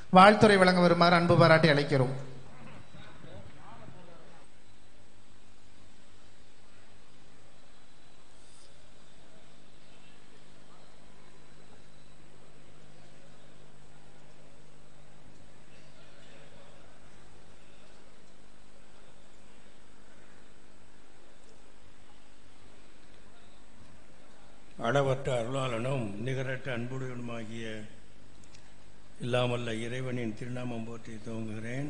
வாழ்த்துறை வழங்க வருமாறு அன்பு பாராட்டி அழைக்கிறோம் அளவற்ற அருளாளனும் நிகரற்ற அன்புடையனுமாகிய இல்லாமல்ல இறைவனின் திருநாமம் போற்றி துவங்குகிறேன்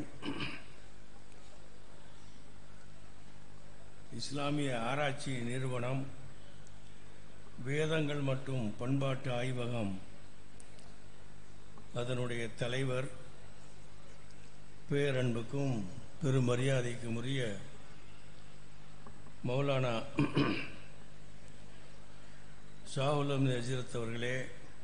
இஸ்லாமிய ஆராய்ச்சி நிறுவனம் வேதங்கள் மற்றும் பண்பாட்டு ஆய்வகம் அதனுடைய தலைவர் பேரன்புக்கும் பெருமரியாதைக்கும் உரிய மௌலானா ஷாவுலம் நஜீரத் அவர்களே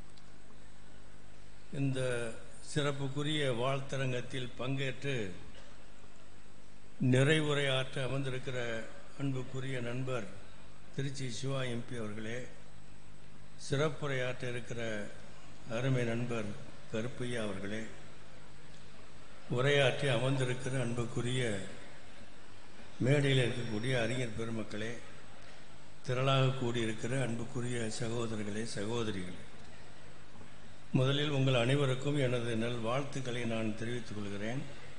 இந்த சிறப்புக்குரிய வாழ்த்தரங்கத்தில் பங்கேற்று நிறைவுரையாற்ற அமர்ந்திருக்கிற அன்புக்குரிய நண்பர் திருச்சி சிவா எம்பி அவர்களே சிறப்புரையாற்ற இருக்கிற அருமை நண்பர் கருப்பையா அவர்களே உரையாற்றி அமர்ந்திருக்கிற அன்புக்குரிய மேடையில் இருக்கக்கூடிய அறிஞர் பெருமக்களே திரளாக கூடியிருக்கிற அன்புக்குரிய சகோதரர்களே சகோதரிகளே முதலில் உங்கள் அனைவருக்கும் எனது நல் வாழ்த்துக்களை நான் தெரிவித்துக் கொள்கிறேன்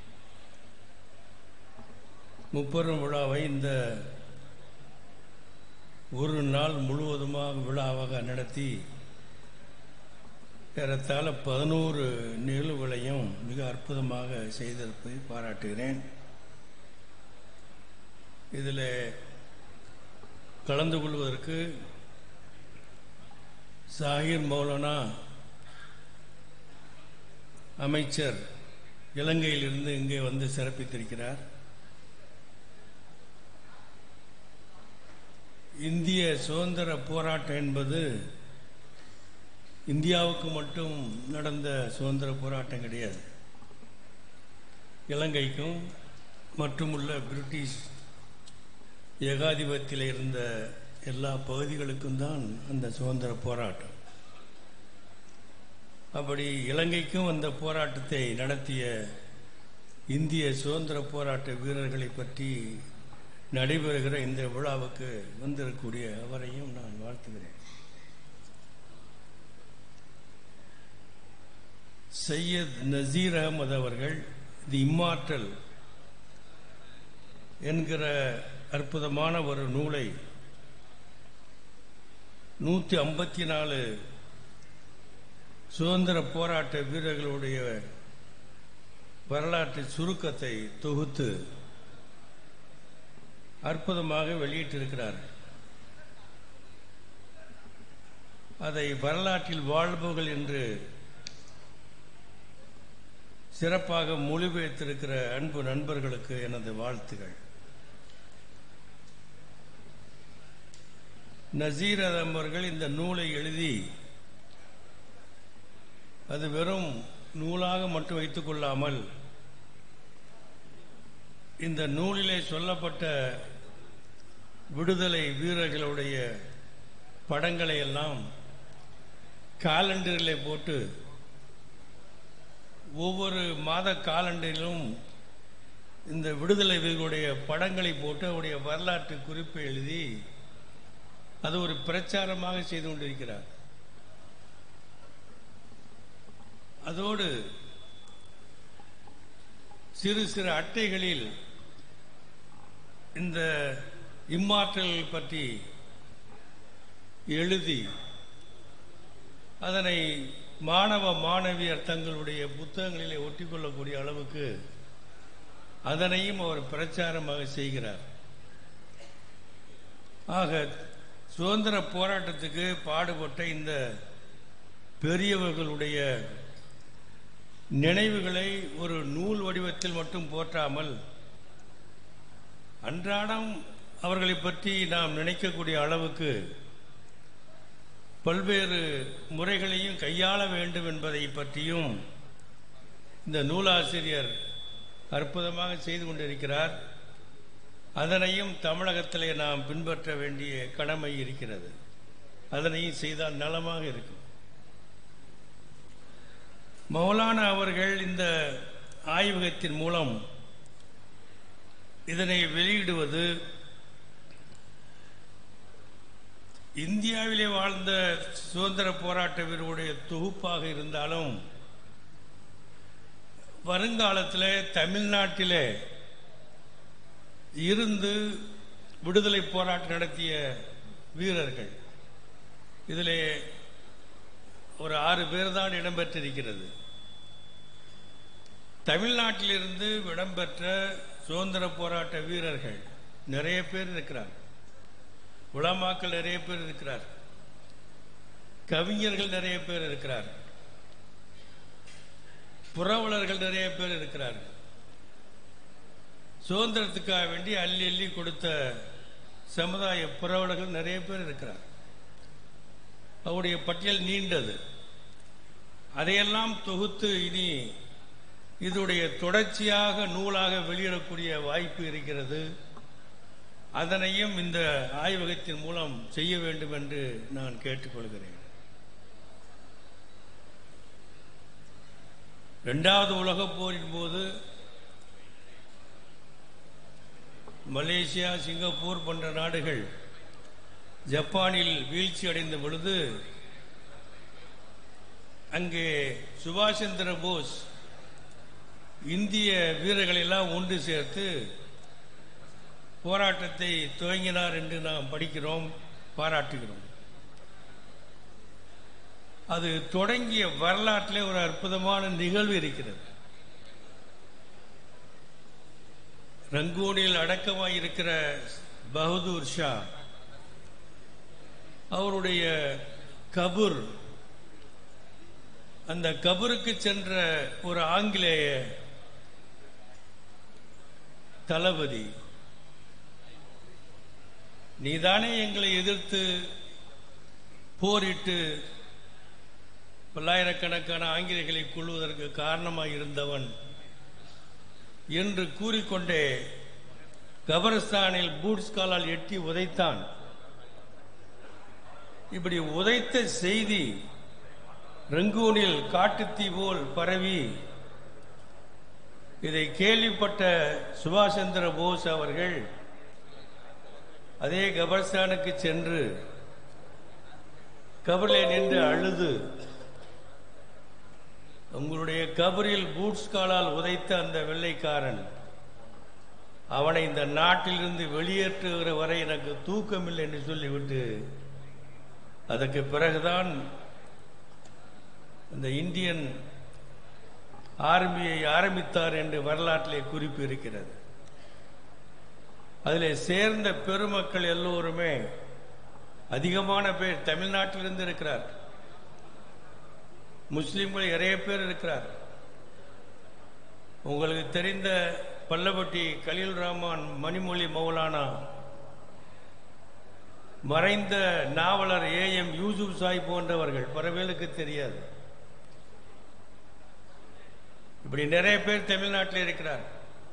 முப்பெரும் விழாவை இந்த ஒரு நாள் முழுவதுமாக விழாவாக நடத்தி ஏறத்தாழ பதினோரு நிகழ்வுகளையும் மிக அற்புதமாக செய்திருப்பதை பாராட்டுகிறேன் இதில் கலந்து கொள்வதற்கு சாகிர் மௌலானா அமைச்சர் இலங்கையிலிருந்து இங்கே வந்து சிறப்பித்திருக்கிறார் இந்திய சுதந்திர போராட்டம் என்பது இந்தியாவுக்கு மட்டும் நடந்த சுதந்திர போராட்டம் கிடையாது இலங்கைக்கும் மற்றுமுள்ள பிரிட்டிஷ் ஏகாதிபத்தியில் இருந்த எல்லா பகுதிகளுக்கும் தான் அந்த சுதந்திர போராட்டம் அப்படி இலங்கைக்கும் அந்த போராட்டத்தை நடத்திய இந்திய சுதந்திர போராட்ட வீரர்களை பற்றி நடைபெறுகிற இந்த விழாவுக்கு வந்திருக்கக்கூடிய அவரையும் நான் வாழ்த்துகிறேன் சையத் நசீர் அகமது அவர்கள் தி இம்மாற்றல் என்கிற அற்புதமான ஒரு நூலை நூற்றி ஐம்பத்தி நாலு சுதந்திர போராட்ட வீரர்களுடைய வரலாற்று சுருக்கத்தை தொகுத்து அற்புதமாக வெளியிட்டிருக்கிறார் அதை வரலாற்றில் வாழ்பவர்கள் என்று சிறப்பாக மொழிபெயர்த்திருக்கிற அன்பு நண்பர்களுக்கு எனது வாழ்த்துகள் நசீர் அவர்கள் இந்த நூலை எழுதி அது வெறும் நூலாக மட்டும் வைத்துக் கொள்ளாமல் இந்த நூலிலே சொல்லப்பட்ட விடுதலை வீரர்களுடைய படங்களை எல்லாம் காலண்டரிலே போட்டு ஒவ்வொரு மாத காலண்டரிலும் இந்த விடுதலை வீரர்களுடைய படங்களை போட்டு அவருடைய வரலாற்று குறிப்பை எழுதி அது ஒரு பிரச்சாரமாக செய்து கொண்டிருக்கிறார் அதோடு சிறு சிறு அட்டைகளில் இந்த இம்மாற்றல் பற்றி எழுதி அதனை மாணவ மாணவியர் தங்களுடைய புத்தகங்களிலே ஒட்டிக்கொள்ளக்கூடிய அளவுக்கு அதனையும் அவர் பிரச்சாரமாக செய்கிறார் ஆக சுதந்திர போராட்டத்துக்கு பாடுபட்ட இந்த பெரியவர்களுடைய நினைவுகளை ஒரு நூல் வடிவத்தில் மட்டும் போற்றாமல் அன்றாடம் அவர்களை பற்றி நாம் நினைக்கக்கூடிய அளவுக்கு பல்வேறு முறைகளையும் கையாள வேண்டும் என்பதை பற்றியும் இந்த நூலாசிரியர் அற்புதமாக செய்து கொண்டிருக்கிறார் அதனையும் தமிழகத்திலே நாம் பின்பற்ற வேண்டிய கடமை இருக்கிறது அதனையும் செய்தால் நலமாக இருக்கும் மௌலானா அவர்கள் இந்த ஆய்வகத்தின் மூலம் இதனை வெளியிடுவது இந்தியாவிலே வாழ்ந்த சுதந்திர போராட்ட வீரருடைய தொகுப்பாக இருந்தாலும் வருங்காலத்தில் தமிழ்நாட்டிலே இருந்து விடுதலை போராட்டம் நடத்திய வீரர்கள் இதிலே ஒரு ஆறு பேர் தான் இடம்பெற்றிருக்கிறது தமிழ்நாட்டிலிருந்து இடம்பெற்ற சுதந்திர போராட்ட வீரர்கள் நிறைய பேர் இருக்கிறார் உலமாக்கள் நிறைய பேர் இருக்கிறார் கவிஞர்கள் நிறைய பேர் இருக்கிறார் புறவலர்கள் நிறைய பேர் இருக்கிறார்கள் சுதந்திரத்துக்காக வேண்டி அள்ளி அள்ளி கொடுத்த சமுதாய புறவலர்கள் நிறைய பேர் இருக்கிறார் அவருடைய பட்டியல் நீண்டது அதையெல்லாம் தொகுத்து இனி இதனுடைய தொடர்ச்சியாக நூலாக வெளியிடக்கூடிய வாய்ப்பு இருக்கிறது அதனையும் இந்த ஆய்வகத்தின் மூலம் செய்ய வேண்டும் என்று நான் கேட்டுக்கொள்கிறேன் இரண்டாவது உலகப் போரின் போது மலேசியா சிங்கப்பூர் போன்ற நாடுகள் ஜப்பானில் வீழ்ச்சி அடைந்த பொழுது அங்கே சுபாஷ் சந்திர போஸ் இந்திய வீரர்களை எல்லாம் ஒன்று சேர்த்து போராட்டத்தை துவங்கினார் என்று நாம் படிக்கிறோம் பாராட்டுகிறோம் அது தொடங்கிய வரலாற்றிலே ஒரு அற்புதமான நிகழ்வு இருக்கிறது ரங்கூனில் அடக்கமாய் இருக்கிற பகதூர் ஷா அவருடைய கபூர் அந்த கபருக்கு சென்ற ஒரு ஆங்கிலேய தளபதி நீதானே எங்களை எதிர்த்து போரிட்டு பல்லாயிரக்கணக்கான ஆங்கிலேயர்களை கொள்வதற்கு காரணமாக இருந்தவன் என்று கூறிக்கொண்டே கபரஸ்தானில் பூட்ஸ் காலால் எட்டி உதைத்தான் இப்படி உதைத்த செய்தி ரங்கூனில் காட்டுத்தீ போல் பரவி இதை கேள்விப்பட்ட சுபாஷ் சந்திர போஸ் அவர்கள் அதே கபர்ஸ்தானுக்கு சென்று கபரிலே நின்று அழுது உங்களுடைய கபரில் பூட்ஸ் காலால் உதைத்த அந்த வெள்ளைக்காரன் அவனை இந்த நாட்டிலிருந்து வெளியேற்றுகிற வரை எனக்கு தூக்கமில்லை என்று சொல்லிவிட்டு அதற்கு பிறகுதான் இந்த இந்தியன் ஆர்மியை ஆரம்பித்தார் என்று வரலாற்றிலே குறிப்பு இருக்கிறது அதில் சேர்ந்த பெருமக்கள் எல்லோருமே அதிகமான பேர் தமிழ்நாட்டிலிருந்து இருக்கிறார் முஸ்லிம்கள் நிறைய பேர் இருக்கிறார் உங்களுக்கு தெரிந்த பல்லவட்டி கலீல் ரஹ்மான் மணிமொழி மௌலானா மறைந்த நாவலர் ஏ எம் யூசுப் சாய் போன்றவர்கள் பரவேலுக்கு தெரியாது இப்படி நிறைய பேர் தமிழ்நாட்டில் இருக்கிறார்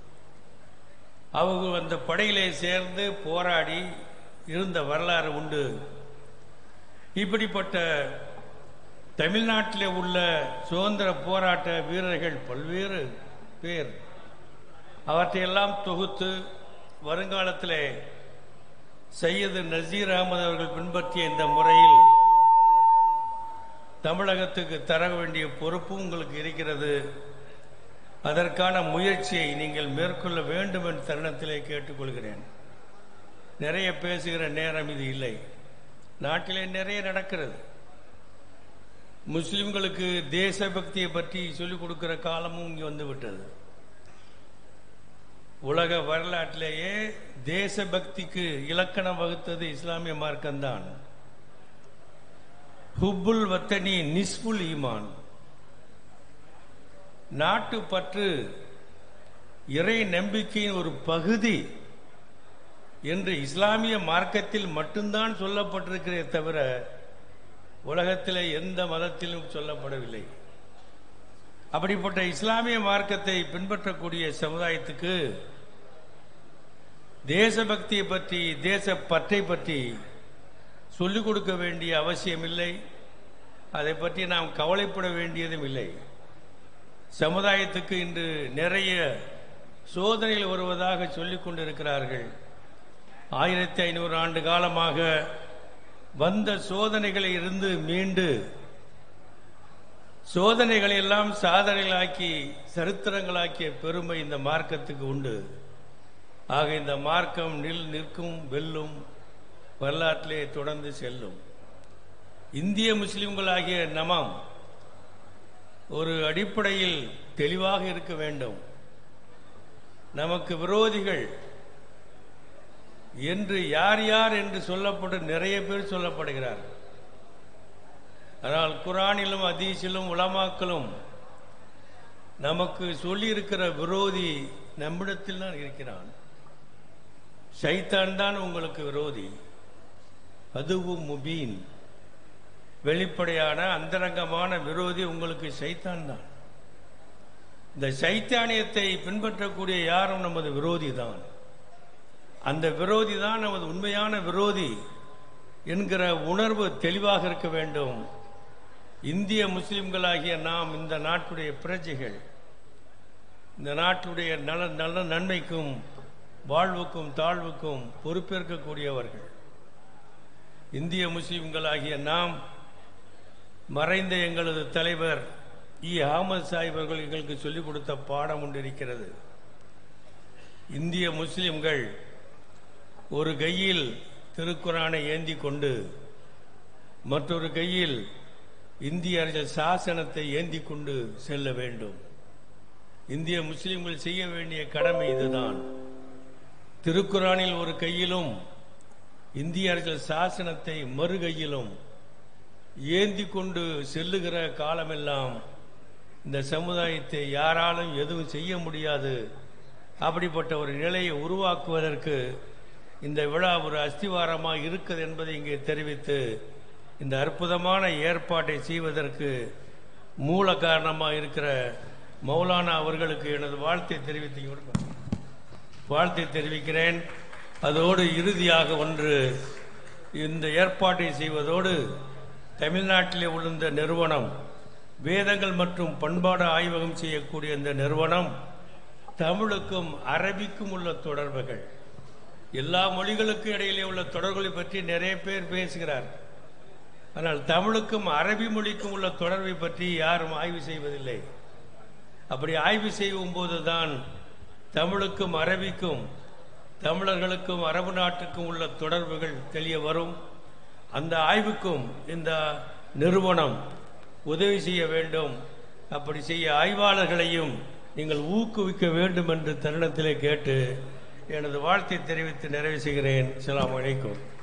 அவங்க அந்த படையிலே சேர்ந்து போராடி இருந்த வரலாறு உண்டு இப்படிப்பட்ட தமிழ்நாட்டிலே உள்ள சுதந்திர போராட்ட வீரர்கள் பல்வேறு பேர் அவற்றையெல்லாம் தொகுத்து வருங்காலத்திலே சையது நசீர் அகமது அவர்கள் பின்பற்றிய இந்த முறையில் தமிழகத்துக்கு தர வேண்டிய பொறுப்பும் உங்களுக்கு இருக்கிறது அதற்கான முயற்சியை நீங்கள் மேற்கொள்ள வேண்டும் என்ற தருணத்திலே கேட்டுக்கொள்கிறேன் நிறைய பேசுகிற நேரம் இது இல்லை நாட்டிலே நிறைய நடக்கிறது முஸ்லிம்களுக்கு தேசபக்தியை பற்றி சொல்லிக் கொடுக்கிற காலமும் இங்கே வந்து விட்டது உலக வரலாற்றிலேயே தேசபக்திக்கு இலக்கணம் வகுத்தது இஸ்லாமிய மார்க்கம்தான் ஹுப்புல் வத்தனி நிஸ்புல் ஈமான் நாட்டு பற்று இறை நம்பிக்கையின் ஒரு பகுதி என்று இஸ்லாமிய மார்க்கத்தில் மட்டும்தான் சொல்லப்பட்டிருக்கிறே தவிர உலகத்தில் எந்த மதத்திலும் சொல்லப்படவில்லை அப்படிப்பட்ட இஸ்லாமிய மார்க்கத்தை பின்பற்றக்கூடிய சமுதாயத்துக்கு தேசபக்தியை பற்றி தேச பற்றை பற்றி சொல்லிக் கொடுக்க வேண்டிய அவசியம் இல்லை அதை பற்றி நாம் கவலைப்பட வேண்டியதும் இல்லை சமுதாயத்துக்கு இன்று நிறைய சோதனைகள் வருவதாக சொல்லிக் கொண்டிருக்கிறார்கள் ஆயிரத்தி ஐநூறு ஆண்டு காலமாக வந்த சோதனைகளில் இருந்து மீண்டு சோதனைகளை எல்லாம் சாதனைகளாக்கி சரித்திரங்களாக்கிய பெருமை இந்த மார்க்கத்துக்கு உண்டு ஆக இந்த மார்க்கம் நில் நிற்கும் வெல்லும் வரலாற்றிலே தொடர்ந்து செல்லும் இந்திய முஸ்லிம்களாகிய நமம் ஒரு அடிப்படையில் தெளிவாக இருக்க வேண்டும் நமக்கு விரோதிகள் என்று யார் யார் என்று சொல்லப்பட்டு நிறைய பேர் சொல்லப்படுகிறார் ஆனால் குரானிலும் அதீசிலும் உலமாக்களும் நமக்கு சொல்லியிருக்கிற விரோதி நம்மிடத்தில் தான் இருக்கிறான் சைத்தான் தான் உங்களுக்கு விரோதி அதுவும் முபீன் வெளிப்படையான அந்தரங்கமான விரோதி உங்களுக்கு சைத்தான் தான் இந்த சைத்தானியத்தை பின்பற்றக்கூடிய யாரும் நமது விரோதி தான் அந்த விரோதி தான் நமது உண்மையான விரோதி என்கிற உணர்வு தெளிவாக இருக்க வேண்டும் இந்திய முஸ்லிம்களாகிய நாம் இந்த நாட்டுடைய பிரஜைகள் இந்த நாட்டுடைய நல நல்ல நன்மைக்கும் வாழ்வுக்கும் தாழ்வுக்கும் பொறுப்பேற்கக்கூடியவர்கள் இந்திய முஸ்லிம்களாகிய நாம் மறைந்த எங்களது தலைவர் இ அகமது சாஹிப் அவர்கள் எங்களுக்கு சொல்லிக் கொடுத்த பாடம் ஒன்று இருக்கிறது இந்திய முஸ்லிம்கள் ஒரு கையில் திருக்குறானை ஏந்தி கொண்டு மற்றொரு கையில் இந்திய அரசியல் சாசனத்தை ஏந்தி கொண்டு செல்ல வேண்டும் இந்திய முஸ்லிம்கள் செய்ய வேண்டிய கடமை இதுதான் திருக்குறானில் ஒரு கையிலும் இந்திய அரசியல் சாசனத்தை மறு கையிலும் ஏந்தி கொண்டு செல்லுகிற காலமெல்லாம் இந்த சமுதாயத்தை யாராலும் எதுவும் செய்ய முடியாது அப்படிப்பட்ட ஒரு நிலையை உருவாக்குவதற்கு இந்த விழா ஒரு அஸ்திவாரமாக இருக்குது என்பதை இங்கே தெரிவித்து இந்த அற்புதமான ஏற்பாட்டை செய்வதற்கு மூல காரணமாக இருக்கிற மௌலானா அவர்களுக்கு எனது வாழ்த்தை தெரிவித்து வாழ்த்தை தெரிவிக்கிறேன் அதோடு இறுதியாக ஒன்று இந்த ஏற்பாட்டை செய்வதோடு தமிழ்நாட்டிலே உள்ள இந்த நிறுவனம் வேதங்கள் மற்றும் பண்பாடு ஆய்வகம் செய்யக்கூடிய இந்த நிறுவனம் தமிழுக்கும் அரபிக்கும் உள்ள தொடர்புகள் எல்லா மொழிகளுக்கும் இடையிலே உள்ள தொடர்புகளை பற்றி நிறைய பேர் பேசுகிறார் ஆனால் தமிழுக்கும் அரபி மொழிக்கும் உள்ள தொடர்பை பற்றி யாரும் ஆய்வு செய்வதில்லை அப்படி ஆய்வு செய்யும் போதுதான் தமிழுக்கும் அரபிக்கும் தமிழர்களுக்கும் அரபு நாட்டுக்கும் உள்ள தொடர்புகள் தெரிய வரும் அந்த ஆய்வுக்கும் இந்த நிறுவனம் உதவி செய்ய வேண்டும் அப்படி செய்ய ஆய்வாளர்களையும் நீங்கள் ஊக்குவிக்க வேண்டும் என்று தருணத்திலே கேட்டு எனது வாழ்த்தை தெரிவித்து நிறைவு செய்கிறேன் அஸ்ஸலாமு அலைக்கும்